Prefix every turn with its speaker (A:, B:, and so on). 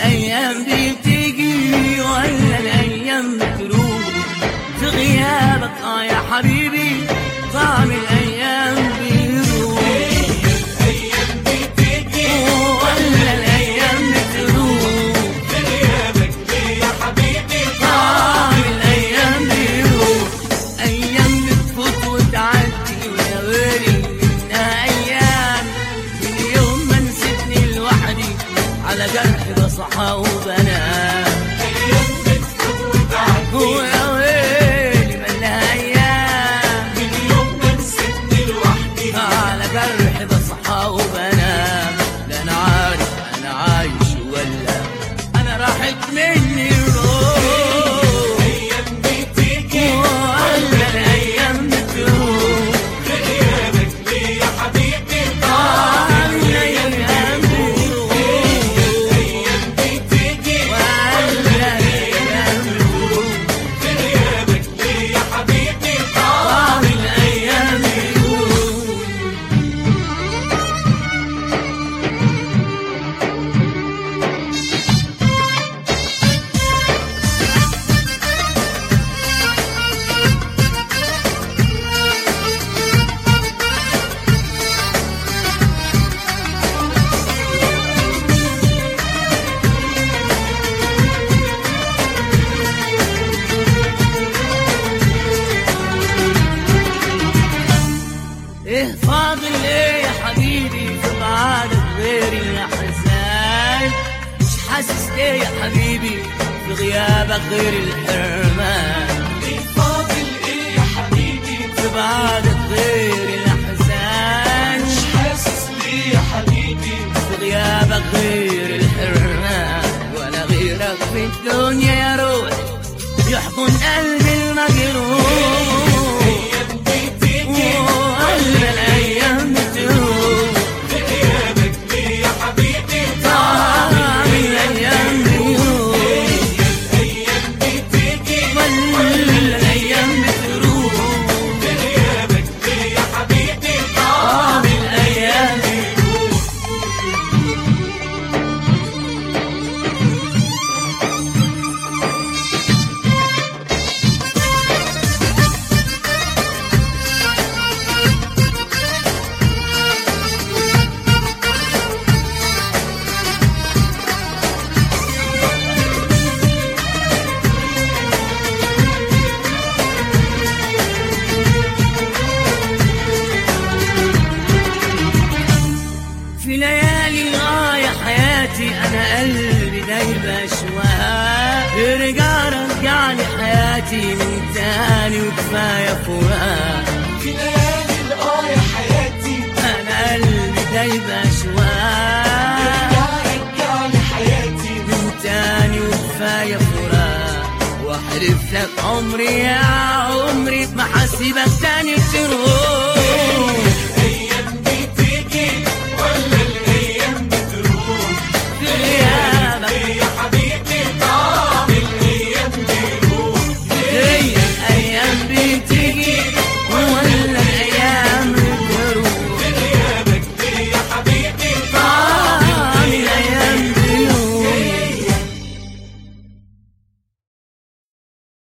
A: الايام دي بتيجي ولا الايام بتروح في غيابك اه يا حبيبي طعم الايام بيروح ولا الايام بتروح طعم الايام بيروح ايام بتفوت وتعدي ويا ويلي منها ايام من يوم ما نسيتني لوحدي على جرح بصحى وبنام ويا ويلي منها ايام على جرح بصحى وبنام لا انا عارف انا عايش ولا انا راحت مني الروح ولا الايام بتروح آه، الأيام بتروح. ولا الأيام بتروح. آه، الأيام بتروح. ايه فاضل ايه يا حبيبي في بعدك غير الاحزان مش حاسس ليه يا حبيبي في غيابك غير الحرمان في بعدك غير الاحزان في غيابك غير الحرمان ولا غيرك في الدنيا يا روح يحضن قلبي المجروح ولا الايام بتروح طعم الايام بيروح ولا الايام بتروح طعم الايام بيروح في ليالي اه يا حياتي انا قلبي دايب اشواها ارجع رجع لي حياتي من تاني وكفايه فراق انا قلبي دايب اشواها من تاني وكفايه فراق واحلف لك عمري يا عمري بمحاسبك تاني تروح